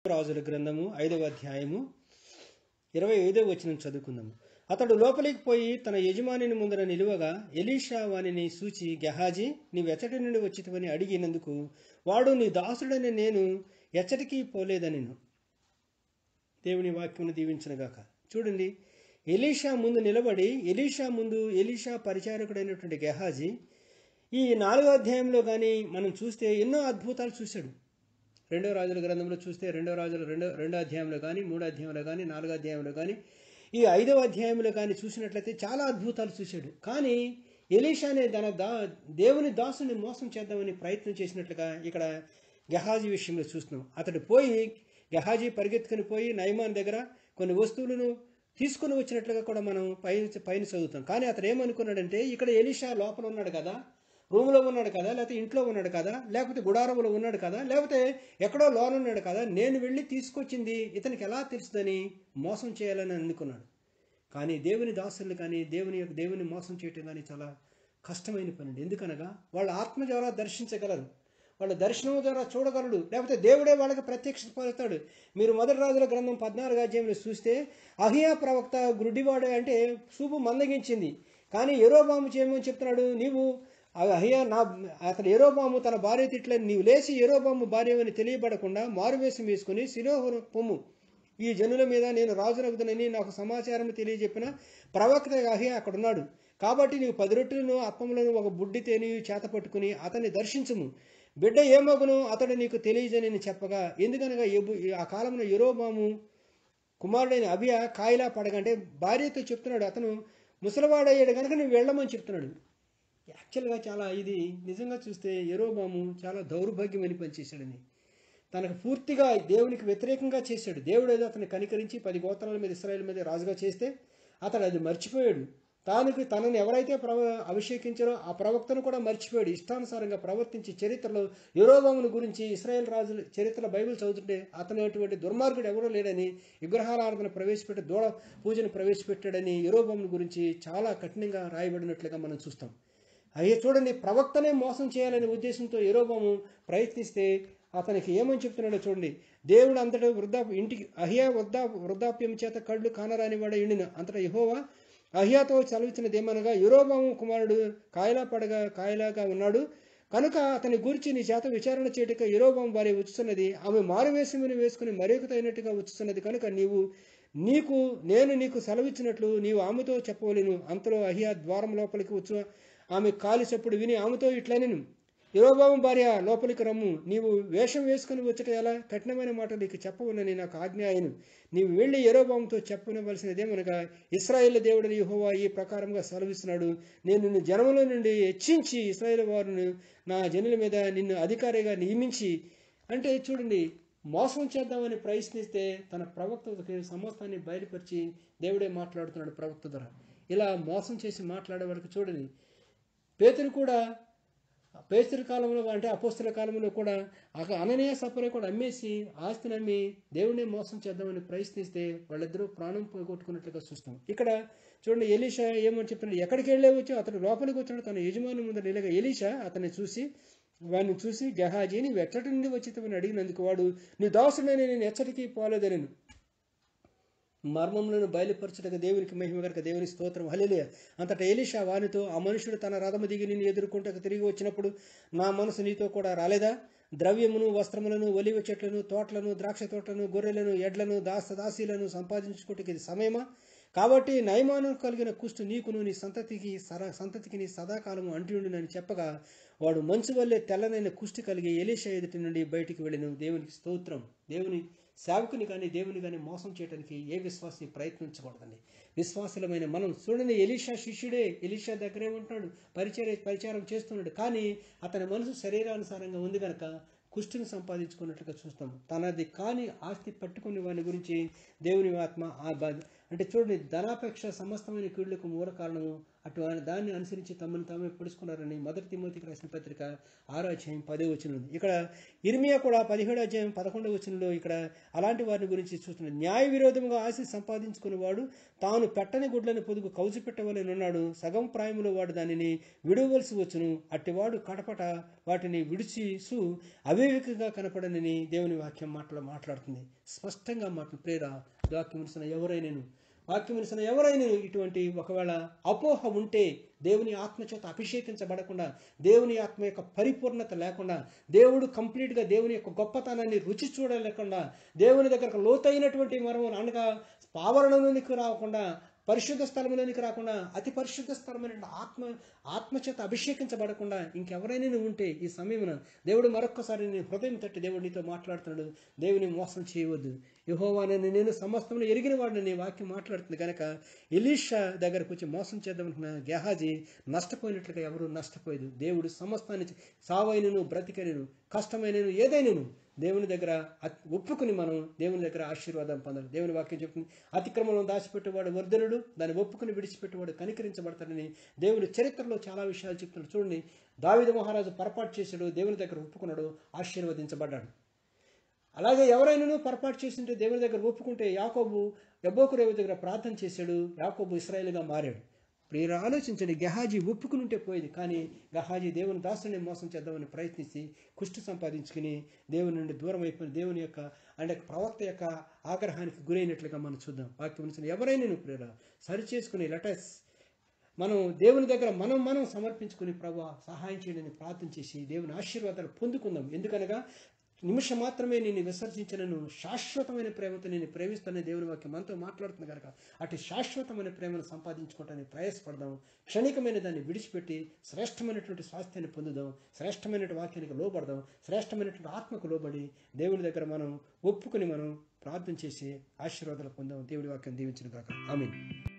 రాజుల గ్రంథము ఐదవ అధ్యాయము ఇరవై ఐదవ వచనం చదువుకుందాము అతడు లోపలికి పోయి తన యజమానిని ముందర నిలువగా ఎలీషా వానిని సూచి గెహాజీ నీవెచ్చటి నుండి వచ్చితవని అడిగినందుకు వాడు నీ దాసుడని నేను ఎచ్చటికి పోలేదనిను దేవుని వాక్యమును దీవించనుగాక చూడండి ఎలీషా ముందు నిలబడి ఎలీషా ముందు ఎలీషా పరిచారకుడైనటువంటి గెహాజీ ఈ నాలుగో అధ్యాయంలో కానీ మనం చూస్తే ఎన్నో అద్భుతాలు చూశాడు రెండో రాజుల గ్రంథంలో చూస్తే రెండో రాజుల రెండో రెండో అధ్యాయంలో కానీ మూడో అధ్యాయంలో కానీ నాలుగో అధ్యాయంలో కానీ ఈ ఐదవ అధ్యాయంలో కానీ చూసినట్లయితే చాలా అద్భుతాలు చూశాడు కానీ ఎలీషా అనే తన దా దేవుని దాసుని మోసం చేద్దామని ప్రయత్నం చేసినట్లుగా ఇక్కడ గెహాజీ విషయంలో చూస్తున్నాం అతడు పోయి గెహాజీ పరిగెత్తుకుని పోయి నయమాన్ దగ్గర కొన్ని వస్తువులను తీసుకుని వచ్చినట్లుగా కూడా మనం పైన పైన చదువుతాం కానీ అతడు ఏమనుకున్నాడంటే ఇక్కడ ఎలీషా లోపల ఉన్నాడు కదా రూమ్లో ఉన్నాడు కదా లేకపోతే ఇంట్లో ఉన్నాడు కదా లేకపోతే గుడారంలో ఉన్నాడు కదా లేకపోతే ఎక్కడో లోన్ ఉన్నాడు కదా నేను వెళ్ళి తీసుకొచ్చింది ఇతనికి ఎలా తెలుస్తుందని మోసం చేయాలని అనుకున్నాడు కానీ దేవుని దాసులు కానీ దేవుని యొక్క దేవుని మోసం చేయటం కానీ చాలా కష్టమైన పని అండి ఎందుకనగా వాళ్ళ ఆత్మ ద్వారా దర్శించగలరు వాళ్ళ దర్శనం ద్వారా చూడగలడు లేకపోతే దేవుడే వాళ్ళకి ప్రత్యక్షత పలుతాడు మీరు మొదటి రాజుల గ్రంథం పద్నాలుగు అధ్యాయంలో చూస్తే అహియా ప్రవక్త గుడ్డివాడు అంటే చూపు మందగించింది కానీ ఎరోబాము చేయమని చెప్తున్నాడు నీవు అయ్యా నా అతను ఎరోబాము తన భార్య తిట్లని నీవు లేచి ఎరోబాము భార్య అని తెలియబడకుండా మారువేషం వేసుకుని శిలోహను పొమ్ము ఈ జనుల మీద నేను రాజునగుదనని నాకు సమాచారం తెలియజెప్పిన ప్రవక్త అహియా అక్కడ ఉన్నాడు కాబట్టి నీవు పది రొట్టెలను అప్పములను ఒక బుడ్డి తేని చేత పట్టుకుని అతన్ని దర్శించుము బిడ్డ ఏమగును అతడు నీకు తెలియజని చెప్పగా ఎందుకనగా ఎబు- ఆ కాలంలో ఎరోబాము కుమారుడైన అభియ కాయిలా పడగంటే భార్యతో చెప్తున్నాడు అతను ముసలివాడయ్యాడు కనుక నువ్వు వెళ్ళమని చెప్తున్నాడు యాక్చువల్గా చాలా ఇది నిజంగా చూస్తే ఎరోబాము చాలా దౌర్భాగ్యమని పనిచేశాడని తనకు పూర్తిగా దేవునికి వ్యతిరేకంగా చేశాడు దేవుడు ఏదో అతన్ని కనికరించి పది గోత్రాల మీద ఇస్రాయేల్ మీద రాజుగా చేస్తే అతడు అది మర్చిపోయాడు తానుకి తనని ఎవరైతే ప్రవ అభిషేకించారో ఆ ప్రవక్తను కూడా మర్చిపోయాడు ఇష్టానుసారంగా ప్రవర్తించి చరిత్రలో యురోబామును గురించి ఇస్రాయేల్ రాజుల చరిత్ర బైబిల్ చదువుతుంటే అతను అటువంటి దుర్మార్గుడు ఎవరూ లేడని విగ్రహారాధన ప్రవేశపెట్టి దూడ పూజను ప్రవేశపెట్టాడని యురోబామును గురించి చాలా కఠినంగా రాయబడినట్లుగా మనం చూస్తాం అయ్యే చూడండి ప్రవక్తనే మోసం చేయాలనే ఉద్దేశంతో ఎరోబాము ప్రయత్నిస్తే అతనికి ఏమని చెప్తున్నాడో చూడండి దేవుడు అంతటా వృద్ధా ఇంటికి అహియా వృద్ధా వృద్ధాప్యం చేత కళ్ళు కానరాని వాడు ఎండిన అంతటా యహోవా అహియాతో చదివించినది ఏమనగా యురోబాము కుమారుడు కాయలా పడగా కాయలాగా ఉన్నాడు కనుక అతని గురించి నీ చేత విచారణ చేయటక యురోబాము వారి వచ్చుతున్నది ఆమె మారువేషముని వేసుకుని మరొకతైనట్టుగా వచ్చుతున్నది కనుక నీవు నీకు నేను నీకు సెలవిచ్చినట్లు నీవు ఆమెతో చెప్పవలేను అంతలో అహియా ద్వారం లోపలికి వచ్చు ఆమె కాలి చప్పుడు విని ఆమెతో ఇట్లనెను యురోబాము భార్య లోపలికి రమ్ము నీవు వేషం వేసుకుని వచ్చట ఎలా కఠినమైన మాట నీకు చెప్పవలని నాకు ఆజ్ఞ అయిను నీవు వెళ్ళి యరోబాముతో చెప్పనవలసినదేమనగా ఇస్రాయేల్ దేవుడని యెహోవా ఈ ప్రకారంగా సెలవిస్తున్నాడు నేను నిన్ను జనముల నుండి హెచ్చించి ఇస్రాయేల్ వారిని నా జనుల మీద నిన్ను అధికారిగా నియమించి అంటే చూడండి మోసం చేద్దామని ప్రయత్నిస్తే తన ప్రవక్తకి సమస్తాన్ని బయలుపరిచి దేవుడే మాట్లాడుతున్నాడు ప్రవక్త ద్వారా ఇలా మోసం చేసి మాట్లాడే వరకు చూడండి పేతురు కూడా పేతురు కాలంలో అంటే అపోస్తుల కాలంలో కూడా అక అననీయ సపరే కూడా అమ్మేసి ఆస్తిని అమ్మి దేవుడిని మోసం చేద్దామని ప్రయత్నిస్తే వాళ్ళిద్దరూ ప్రాణం పోగొట్టుకున్నట్లుగా చూస్తాం ఇక్కడ చూడండి ఎలీషా ఏమని చెప్తున్నాడు ఎక్కడికి వెళ్ళే వచ్చి అతడు లోపలికి వచ్చాడు తన యజమాని ముందు నిలగా ఎలీషా అతన్ని చూసి వాడిని చూసి గహాజీ నీవు ఎచ్చటి నుండి వచ్చితమని అడిగినందుకు వాడు నీ దాసుడని నేను ఎచ్చటికి పోలేదనను మర్మములను బయలుపరచుటకు దేవునికి మహిమ గనక దేవుని స్తోత్రం హలిలే అంతటా ఎలీషా వానితో ఆ మనుషుడు తన రథము దిగి నిన్ను ఎదుర్కొంటకు తిరిగి వచ్చినప్పుడు నా మనసు నీతో కూడా రాలేదా ద్రవ్యమును వస్త్రములను ఒలివ చెట్లను తోటలను ద్రాక్ష తోటలను గొర్రెలను ఎడ్లను దాస దాసీలను సంపాదించుకోవటానికి ఇది సమయమా కాబట్టి నయమానం కలిగిన కుష్టు నీకును నీ సంతతికి సర సంతతికి నీ సదాకాలము అంటిండునని చెప్పగా వాడు మంచు వల్లే తెల్లనైన కుష్టి కలిగి ఎలీషా ఎదుటి నుండి బయటికి వెళ్ళిన దేవునికి స్తోత్రం దేవుని సేవకుని కానీ దేవుని కానీ మోసం చేయడానికి ఏ విశ్వాసి ప్రయత్నించకూడదండి విశ్వాసులమైన మనం చూడండి ఎలీషా శిష్యుడే ఎలీషా దగ్గరే ఉంటున్నాడు పరిచయ పరిచారం చేస్తున్నాడు కానీ అతని మనసు శరీరానుసారంగా ఉంది కనుక కుష్టిని సంపాదించుకున్నట్లుగా చూస్తాం తనది కాని ఆస్తి పట్టుకుని వాని గురించి దేవుని ఆత్మ ఆ బ- అంటే చూడండి ధనాపేక్ష సమస్తమైన కీళ్లకు మూల కారణము అటు ఆయన దాన్ని అనుసరించి తమను తామే పొడుచుకున్నారని మొదటి తిమోతికి రాసిన పత్రిక ఆరో అధ్యాయం పదో వచనం ఇక్కడ ఇర్మియా కూడా పదిహేడు అధ్యాయం పదకొండవ వచనంలో ఇక్కడ అలాంటి వారిని గురించి చూస్తున్నాడు న్యాయ విరోధముగా ఆశ సంపాదించుకునేవాడు తాను పెట్టని గుడ్లను పొదుగు కౌజు పెట్టవలని ఉన్నాడు సగం ప్రాయములో వాడు దానిని విడవలసి వచ్చును అట్టివాడు కడపట వాటిని విడిచిసు అవివేకంగా కనపడనని దేవుని వాక్యం మాటలో మాట్లాడుతుంది స్పష్టంగా మాటలు ప్రేర వాక్యం ఎవరైనాను వాక్యం ఎవరైనా ఇటువంటి ఒకవేళ అపోహ ఉంటే దేవుని ఆత్మచేత అభిషేకించబడకుండా దేవుని ఆత్మ యొక్క పరిపూర్ణత లేకుండా దేవుడు కంప్లీట్గా దేవుని యొక్క గొప్పతనాన్ని రుచి చూడలేకుండా దేవుని దగ్గరకు లోతైనటువంటి మరము అనగా ఆవరణలోనికి రాకుండా పరిశుద్ధ స్థలంలోనికి రాకుండా అతి పరిశుద్ధ స్థలమైన ఆత్మ ఆత్మచేత అభిషేకించబడకుండా ఇంకెవరైనా ఉంటే ఈ సమయమున దేవుడు మరొక్కసారి నేను హృదయం తట్టి దేవుడు నీతో మాట్లాడుతున్నాడు దేవుని మోసం చేయవద్దు యహోవానని నేను సమస్తమును ఎరిగిన వాడిని నీ వాక్యం మాట్లాడుతుంది కనుక ఎలీషా దగ్గరకు వచ్చి మోసం చేద్దామనుకున్న గెహాజీ నష్టపోయినట్లుగా ఎవరు నష్టపోయేది దేవుడు సమస్తాన్ని సావైనను బ్రతికైనను కష్టమైనను ఏదైనను దేవుని దగ్గర ఒప్పుకుని మనం దేవుని దగ్గర ఆశీర్వాదం పొందాలి దేవుని వాక్యం చెప్తుంది అతిక్రమంలో దాచిపెట్టేవాడు వర్ధనుడు దాన్ని ఒప్పుకుని విడిచిపెట్టేవాడు కనికరించబడతాడని దేవుని చరిత్రలో చాలా విషయాలు చెప్తున్నాడు చూడండి దావిద మహారాజు పొరపాటు చేశాడు దేవుని దగ్గర ఒప్పుకున్నాడు ఆశీర్వదించబడ్డాడు అలాగే ఎవరైనాను పొరపాటు చేసింటే దేవుని దగ్గర ఒప్పుకుంటే యాకోబు ఎబ్బోకురేవు దగ్గర ప్రార్థన చేశాడు యాకోబు ఇస్రాయేల్గా మారాడు ఇప్పుడు ఆలోచించండి గహాజీ ఒప్పుకుని ఉంటే పోయేది కానీ గహాజీ దేవుని దాసుని మోసం చేద్దామని ప్రయత్నించి కుష్టి సంపాదించుకుని దేవుని నుండి దూరం అయిపోయిన దేవుని యొక్క అంటే ప్రవక్త యొక్క ఆగ్రహానికి గురైనట్లుగా మనం చూద్దాం వాక్యం ఎవరైనా నువ్వు ప్రేర సరి చేసుకుని లెటర్స్ మనం దేవుని దగ్గర మనం మనం సమర్పించుకుని ప్రభు సహాయం చేయడానికి ప్రార్థన చేసి దేవుని ఆశీర్వాదాలు పొందుకుందాం ఎందుకనగా నిమిషం మాత్రమే నేను విసర్జించినను శాశ్వతమైన ప్రేమతో నేను ప్రేమిస్తానని దేవుని వాక్యం మనతో మాట్లాడుతుంది కనుక అటు శాశ్వతమైన ప్రేమను సంపాదించుకోవడానికి ప్రయాసపడదాం క్షణికమైన దాన్ని విడిచిపెట్టి శ్రేష్టమైనటువంటి స్వాస్థ్యాన్ని పొందుదాం శ్రేష్టమైన వాక్యానికి లోపడదాం శ్రేష్టమైనటువంటి ఆత్మకు లోబడి దేవుని దగ్గర మనం ఒప్పుకుని మనం ప్రార్థన చేసి ఆశీర్వాదాలు పొందాం దేవుడి వాక్యం దీవించిన కాక ఆమె